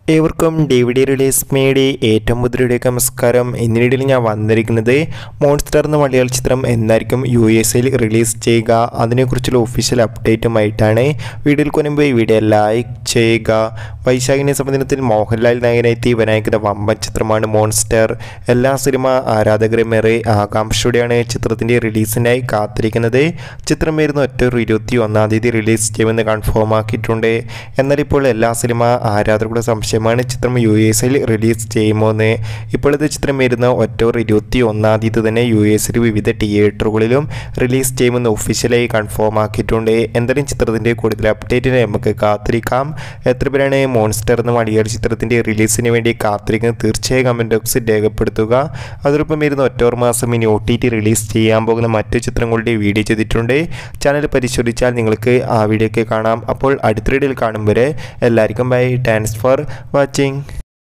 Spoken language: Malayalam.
ഏവർക്കും ഡേവിഡി റിലീസ് മേടി ഏറ്റവും മുദ്രയുടെ നമസ്കാരം എന്നിനിടയിൽ ഞാൻ വന്നിരിക്കുന്നത് മോൺസ്റ്റർ എന്ന മലയാള ചിത്രം എന്നായിരിക്കും യു എസ് എയിൽ റിലീസ് ചെയ്യുക അതിനെക്കുറിച്ചുള്ള ഒഫീഷ്യൽ അപ്ഡേറ്റുമായിട്ടാണ് വീഡിയോയിൽ കൊനുമ്പ് ഈ വീഡിയോ ലൈക്ക് ചെയ്യുക വൈശാഖിനെ സംബന്ധിത്തിൽ മോഹൻലാൽ നായകനെത്തി വനായിക്കുന്ന വമ്പൻ ചിത്രമാണ് മോൺസ്റ്റർ എല്ലാ സിനിമ ആരാധകരും ഏറെ ആകാംക്ഷയോടെയാണ് ചിത്രത്തിൻ്റെ റിലീസിനായി കാത്തിരിക്കുന്നത് ചിത്രം വരുന്ന ഒക്ടോബർ ഇരുപത്തി ഒന്നാം തീയതി റിലീസ് ചെയ്യുമെന്ന് കൺഫേം ആക്കിയിട്ടുണ്ട് എന്നാൽ ഇപ്പോൾ എല്ലാ സിനിമ ആരാധകരുടെ സംശയമാണ് ചിത്രം യു എസിൽ റിലീസ് ചെയ്യുമോ എന്ന് ഇപ്പോഴത്തെ ചിത്രം വരുന്ന ഒക്ടോബർ ഇരുപത്തി ഒന്നാം തീയതി തന്നെ യു എസിൽ വിവിധ തിയേറ്ററുകളിലും റിലീസ് ചെയ്യുമെന്ന് ഒഫീഷ്യലായി കൺഫേം ആക്കിയിട്ടുണ്ട് എന്തായാലും ചിത്രത്തിൻ്റെ കൂടുതൽ അപ്ഡേറ്റിന് നമുക്ക് കാത്തിരിക്കാം എത്ര പേരാണ് മോൺസ്റ്റർ എന്ന മലയാള ചിത്രത്തിൻ്റെ റിലീസിന് വേണ്ടി കാത്തിരിക്കുന്നത് തീർച്ചയായും കമൻറ്റ് ബോക്സിൽ രേഖപ്പെടുത്തുക അതോടൊപ്പം വരുന്ന ഒക്ടോബർ മാസം ഇനി ഒ ടി ടി റിലീസ് ചെയ്യാൻ പോകുന്ന മറ്റു ചിത്രങ്ങളുടെ വീഡിയോ ചെയ്തിട്ടുണ്ട് ചാനൽ പരിശോധിച്ചാൽ നിങ്ങൾക്ക് ആ വീഡിയോ ഒക്കെ കാണാം അപ്പോൾ അടുത്ത വീഡിയോയിൽ കാണും വരെ എല്ലാവർക്കും ബൈ താങ്ക്സ് ഫോർ വാച്ചിങ്